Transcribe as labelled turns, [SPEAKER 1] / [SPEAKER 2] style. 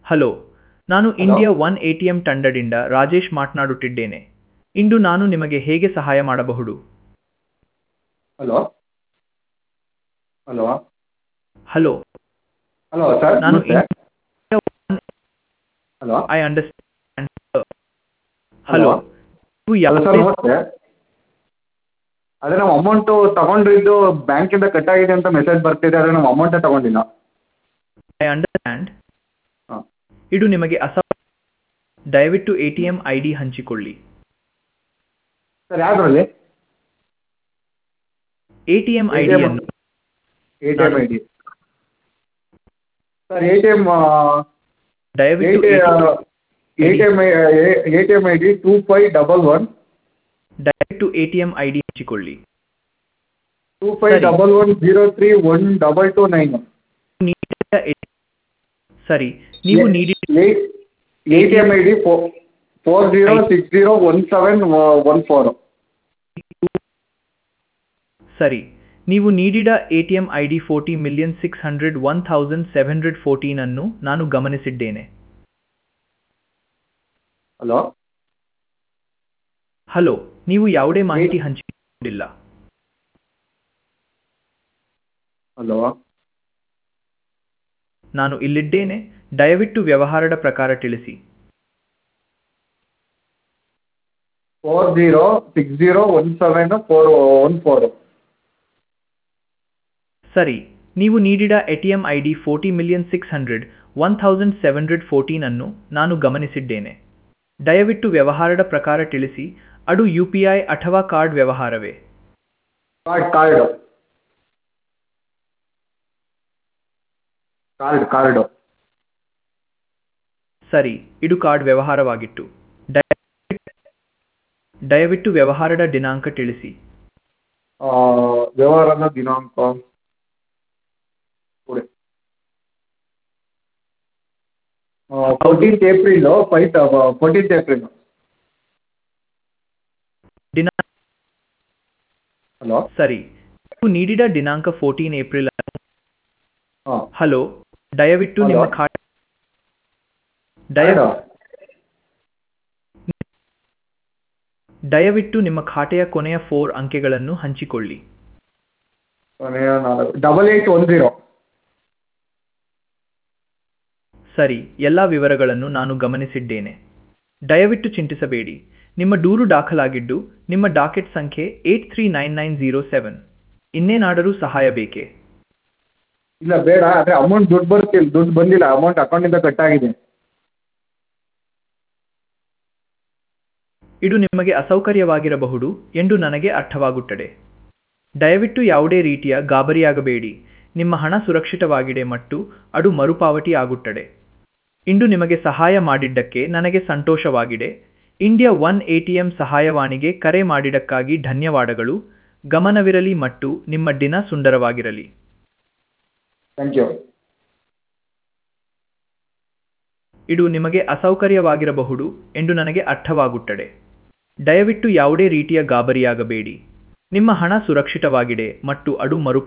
[SPEAKER 1] Hello ನಾನು India one A T M ತಂಡದಿಂದ ರಾಜೇಶ್ ಮಾತನಾಡುತ್ತಿದ್ದೇನೆ ಇಂದು ನಾನು ನಿಮಗೆ ಹೇಗೆ ಸಹಾಯ ಮಾಡಬಹುದು
[SPEAKER 2] hello hello
[SPEAKER 1] hello
[SPEAKER 2] hello sir
[SPEAKER 1] ನಾನು
[SPEAKER 2] ನಮಸ್ತೆ ಹಲೋ
[SPEAKER 1] ಐ ಅಂಡರ್ಸ್ಟ್ಯಾಂಡ್ ಹಲೋ ನೀವು
[SPEAKER 2] ಹಲೋ ಸರ್
[SPEAKER 1] ಯಾವುದೇ
[SPEAKER 2] ನಮಸ್ತೆ ಅದೇ ನಾವು ಅಮೌಂಟು ತಗೊಂಡಿದ್ದು ಬ್ಯಾಂಕಿಂದ ಕಟ್ ಆಗಿದೆ ಅಂತ ಮೆಸೇಜ್ ಬರ್ತಿದೆ ಆದರೆ ನಾವು ಅಮೌಂಟೇ ತಗೊಂಡಿಲ್ಲ
[SPEAKER 1] ಐ ಅಂಡರ್ಸ್ಟ್ಯಾಂಡ್
[SPEAKER 2] ಹಾಂ
[SPEAKER 1] ಇದು ನಿಮಗೆ ಅಸ ದಯವಿಟ್ಟು A T M I D ಹಂಚಿಕೊಳ್ಳಿ
[SPEAKER 2] ಸರ್ ಯಾವುದ್ರಲ್ಲಿ
[SPEAKER 1] ಎ ಟಿ ಎಂ ಐ ಡಿಯನ್ನು
[SPEAKER 2] A T M I D sir A T M
[SPEAKER 1] ದಯವಿಟ್ಟು
[SPEAKER 2] A T M A T M I D two five double one
[SPEAKER 1] ದಯವಿಟ್ಟು A T M I D ಹಂಚಿಕೊಳ್ಳಿ
[SPEAKER 2] two five
[SPEAKER 1] ಸರಿ.
[SPEAKER 2] Double one zero three one double two nine
[SPEAKER 1] ನೀಡಿದ A- ಸರಿ ನೀವು ನೀಡಿ
[SPEAKER 2] A T M I D four zero six zero one seven one four
[SPEAKER 1] ಸರಿ ನೀವು ನೀಡಿದ A T M I D forty million six hundred one thousand seven hundred fourteen ಅನ್ನು ನಾನು ಗಮನಿಸಿದ್ದೇನೆ
[SPEAKER 2] hello
[SPEAKER 1] hello ನೀವು ಯಾವುದೇ ಮಾಹಿತಿ ಹಂಚಿಕೊಂಡಿಲ್ಲ
[SPEAKER 2] ಹಲೋ
[SPEAKER 1] ನಾನು ಇಲ್ಲಿದ್ದೇನೆ ದಯವಿಟ್ಟು ವ್ಯವಹಾರದ ಪ್ರಕಾರ ತಿಳಿಸಿ
[SPEAKER 2] four zero six zero one seven four one four
[SPEAKER 1] ಸರಿ ನೀವು ನೀಡಿದ A T M I D forty million six hundred one thousand seven hundred fourteen ಅನ್ನು ನಾನು ಗಮನಿಸಿದ್ದೇನೆ ದಯವಿಟ್ಟು ವ್ಯವಹಾರದ ಪ್ರಕಾರ ತಿಳಿಸಿ ಅದು ಯು ಪಿ ಐ ಅಥವಾ ಕಾರ್ಡ್ ವ್ಯವಹಾರವೇ
[SPEAKER 2] ಕಾರ್ಡ್ ಕಾರ್ಡು ಕಾರ್ಡ್ ಕಾರ್ಡು
[SPEAKER 1] ಸರಿ ಇದು ಕಾರ್ಡ್ ವ್ಯವಹಾರವಾಗಿತ್ತು ದಯವಿಟ್ಟು ದಯವಿಟ್ಟು ವ್ಯವಹಾರದ ದಿನಾಂಕ ತಿಳಿಸಿ
[SPEAKER 2] ವ್ಯವಹಾರದ ದಿನಾಂಕ ಕೊಡಿ fourteenth April five fourteenth April
[SPEAKER 1] ದಿನಾಂಕ
[SPEAKER 2] ಹಲೋ
[SPEAKER 1] ಸರಿ ನೀವು ನೀಡಿದ ದಿನಾಂಕ ಫೋರ್ಟೀನ್ ಏಪ್ರಿಲ್
[SPEAKER 2] ಹಾಂ
[SPEAKER 1] ಹಲೋ ದಯವಿಟ್ಟು ನಿಮ್ಮ
[SPEAKER 2] ಹಲೋ.
[SPEAKER 1] ಖಾತೆ ದಯ ದಯವಿಟ್ಟು ನಿಮ್ಮ ಖಾತೆಯ ಕೊನೆಯ ಫೋರ್ ಅಂಕೆಗಳನ್ನು ಹಂಚಿಕೊಳ್ಳಿ
[SPEAKER 2] ಕೊನೆಯ ನಾಲ್ಕು ಡಬಲ್ ಏಯ್ಟ್ ಒನ್ ಜೀರೋ
[SPEAKER 1] ಸರಿ ಎಲ್ಲ ವಿವರಗಳನ್ನು ನಾನು ಗಮನಿಸಿದ್ದೇನೆ ದಯವಿಟ್ಟು ಚಿಂತಿಸಬೇಡಿ ನಿಮ್ಮ ದೂರು ದಾಖಲಾಗಿದ್ದು ನಿಮ್ಮ ಡಾಕೆಟ್ ಸಂಖ್ಯೆ eight three nine nine zero seven ಇನ್ನೇನಾದರೂ ಸಹಾಯ ಬೇಕೇ
[SPEAKER 2] ಇಲ್ಲ ಬೇಡ ಆದರೆ ಅಮೌಂಟ್ ದುಡ್ಡು ಬರ್ತಿಲ್ಲ ದುಡ್ಡು ಬಂದಿಲ್ಲ ಅಮೌಂಟ್ ಅಕೌಂಟಿಂದ ಕಟ್ ಆಗಿದೆ
[SPEAKER 1] ಇದು ನಿಮಗೆ ಅಸೌಕರ್ಯವಾಗಿರಬಹುದು ಎಂದು ನನಗೆ ಅರ್ಥವಾಗುತ್ತದೆ ದಯವಿಟ್ಟು ಯಾವುದೇ ರೀತಿಯ ಗಾಬರಿಯಾಗಬೇಡಿ ನಿಮ್ಮ ಹಣ ಸುರಕ್ಷಿತವಾಗಿದೆ ಮತ್ತು ಅದು ಮರುಪಾವತಿ ಆಗುತ್ತದೆ ಇಂದು ನಿಮಗೆ ಸಹಾಯ ಮಾಡಿದ್ದಕ್ಕೆ ನನಗೆ ಸಂತೋಷವಾಗಿದೆ India one A T M ಸಹಾಯವಾಣಿಗೆ ಕರೆ ಮಾಡಿದ್ದಕ್ಕಾಗಿ ಧನ್ಯವಾದಗಳು ಗಮನವಿರಲಿ ಮತ್ತು ನಿಮ್ಮ ದಿನ ಸುಂದರವಾಗಿರಲಿ
[SPEAKER 2] ಥ್ಯಾಂಕ್ ಯು
[SPEAKER 1] ಇದು ನಿಮಗೆ ಅಸೌಕರ್ಯವಾಗಿರಬಹುದು ಎಂದು ನನಗೆ ಅರ್ಥವಾಗುತ್ತದೆ ದಯವಿಟ್ಟು ಯಾವುದೇ ರೀತಿಯ ಗಾಬರಿಯಾಗಬೇಡಿ ನಿಮ್ಮ ಹಣ ಸುರಕ್ಷಿತವಾಗಿದೆ ಮತ್ತು ಅದು ಮರುಪಾವತಿ